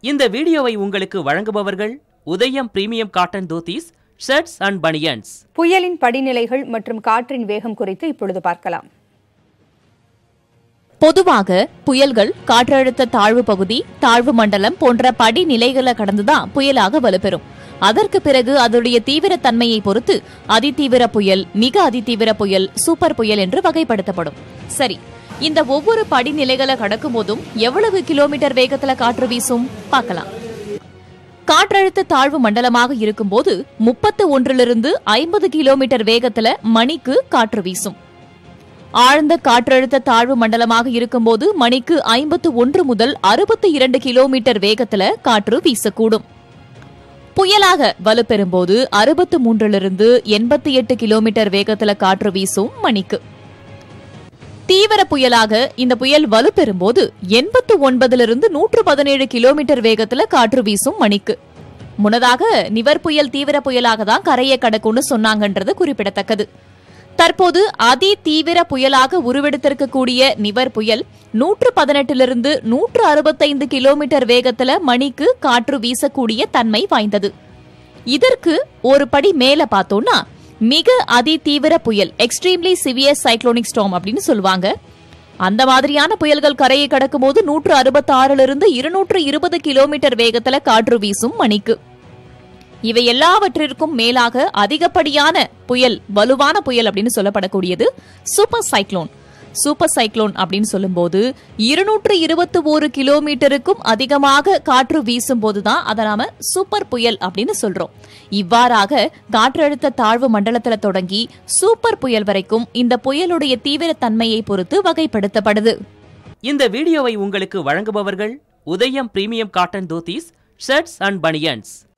இந்த வீடியோவை உங்களுக்கு வழங்குபவர்கள் Udhayam premium cotton dhotis shirts and banians புயலின் படிநிலைகள் மற்றும் காற்றின் வேகம் குறித்து இப்பொழுது பார்க்கலாம் பொதுவாக புயல்கள் காற்றழுத்த தாழ்வு பகுதி தாழ்வு மண்டலம் போன்ற படிநிலைகளை கடந்துதான் புயலாக வலுப்பெறும் அதற்கு பிறகு அதனுடைய தீவிரத்தன்மையை பொறுத்து அதிதீவிர புயல் மிக அதிதீவிர புயல் சூப்பர் புயல் என்று வகைப்படுத்தப்படும் சரி இந்த ஒவ்வொரு படிநிலைகளை கடக்கும் போதும் எவ்வளவு கிலோமீட்டர் வேகத்துல காற்று வீசும் பார்க்கலாம் காற்றழுத்த தாழ்வு மண்டலமாக இருக்கும்போது முப்பத்து ஒன்றிலிருந்து ஐம்பது கிலோமீட்டர் வேகத்துல மணிக்கு காற்று வீசும் ஆழ்ந்த காற்றழுத்த தாழ்வு மண்டலமாக இருக்கும்போது மணிக்கு ஐம்பத்து ஒன்று முதல் அறுபத்தி இரண்டு கிலோமீட்டர் வேகத்துல காற்று வீசக்கூடும் புயலாக வலுப்பெறும்போது அறுபத்து மூன்றிலிருந்து எண்பத்தி எட்டு கிலோமீட்டர் வேகத்துல காற்று வீசும் மணிக்கு தீவிர புயலாக இந்த புயல் வலுப்பெறும்போது எண்பத்து ஒன்பதிலிருந்து நூற்று பதினேழு கிலோமீட்டர் வேகத்துல காற்று வீசும் மணிக்கு முன்னதாக நிவர் புயல் தீவிர புயலாக தான் கரையை கடக்கும்னு சொன்னாங்கன்றது குறிப்பிடத்தக்கது தற்போது அதி தீவிர புயலாக உருவெடுத்திருக்கக்கூடிய நிவர் புயல் நூற்று பதினெட்டிலிருந்து நூற்று அறுபத்தைந்து கிலோமீட்டர் வேகத்துல மணிக்கு காற்று வீசக்கூடிய தன்மை வாய்ந்தது இதற்கு ஒரு படி மேல பார்த்தோம்னா மிக அதி தீவிர புயல் எக்ஸ்ட்ரீம்லி சிவியர் சைக்ளோனிக் ஸ்டார்ம் அப்படின்னு சொல்லுவாங்க அந்த மாதிரியான புயல்கள் கரையை கடக்கும் போது நூற்று அறுபத்தி ஆறிலிருந்து இருநூற்று இருபது கிலோமீட்டர் வேகத்துல காற்று வீசும் மணிக்கு இவை எல்லாவற்றிற்கும் மேலாக அதிகப்படியான புயல் வலுவான புயல் அப்படின்னு சொல்லப்படக்கூடியது சூப்பர் சைக்ளோன் சூப்பர் சைக்ளோன் அப்படின்னு சொல்லும்போது இருநூற்று இருபத்தி ஒரு கிலோமீட்டருக்கும் அதிகமாக காற்று வீசும் போதுதான் அதை நாம சூப்பர் புயல் அப்படின்னு சொல்றோம் இவ்வாறாக காற்றழுத்த தாழ்வு மண்டலத்துல தொடங்கி சூப்பர் புயல் வரைக்கும் இந்த புயலுடைய தீவிரத்தன்மையை பொறுத்து வகைப்படுத்தப்படுது இந்த வீடியோவை உங்களுக்கு வழங்குபவர்கள் Udhayam premium cotton dhotis shirts and banians